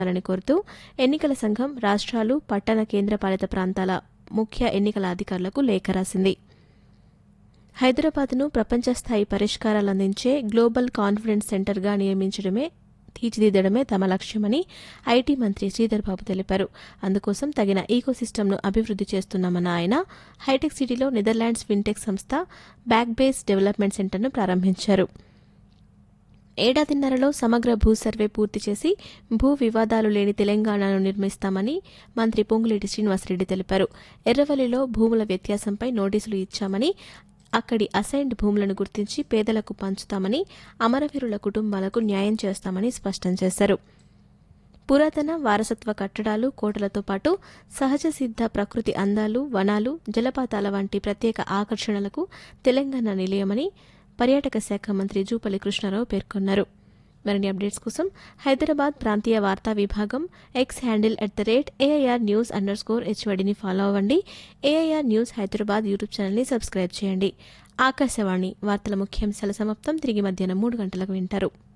చేయాలని కోరుతూ ఎన్నికల సంఘం రాష్ట్రాలు పట్టణ కేంద్రపాలిత ప్రాంతాల ముఖ్య ఎన్నికల అధికారులకు లేఖ రాసింది హైదరాబాద్ను ప్రపంచ స్థాయి పరిష్కారాలు అందించే గ్లోబల్ కాన్ఫిడెన్స్ సెంటర్గా నియమించడమే తీర్చిదిద్దడమే తమ లక్ష్యమని ఐటీ మంత్రి శ్రీధర్ బాబు తెలిపారు అందుకోసం తగిన ఈకోసిస్టమ్ను అభివృద్ధి చేస్తున్నామన్న ఆయన హైటెక్ సిటీలో నెదర్లాండ్స్ ఫిన్టెక్ సంస్థ బ్యాక్ బేస్ డెవలప్మెంట్ సెంటర్ను ప్రారంభించారు ఏడాదిన్నరలో సమగ్ర భూ సర్వే పూర్తి చేసి భూ వివాదాలు లేని తెలంగాణను నిర్మిస్తామని మంత్రి పొంగులేటి శ్రీనివాసరెడ్డి తెలిపారు ఎర్రవల్లిలో భూముల వ్యత్యాసంపై నోటీసులు ఇచ్చామని అక్కడి అసైన్డ్ భూములను గుర్తించి పేదలకు పంచుతామని అమరవీరుల కుటుంబాలకు న్యాయం చేస్తామని స్పష్టం చేశారు పురాతన వారసత్వ కట్టడాలు కోటలతో పాటు సహజ సిద్ధ ప్రకృతి అందాలు వనాలు జలపాతాల వంటి ప్రత్యేక ఆకర్షణలకు తెలంగాణ నిలయమని పర్యాటక శాఖ మంత్రి జూపల్లి కృష్ణారావు పేర్కొన్నారు మరిన్ని అప్డేట్స్ కోసం హైదరాబాద్ ప్రాంతీయ వార్తా విభాగం X handle at the rate AIR news underscore స్కోర్ హెచ్వడిని ఫాలో అవ్వండి ఏఐఆర్ న్యూస్ హైదరాబాద్ యూట్యూబ్ ఛానల్ని సబ్స్క్రైబ్ చేయండి ఆకాశవాణి వార్తల ముఖ్యాంశాల సమాప్తం తిరిగి మధ్యాహ్నం మూడు గంటలకు వింటారు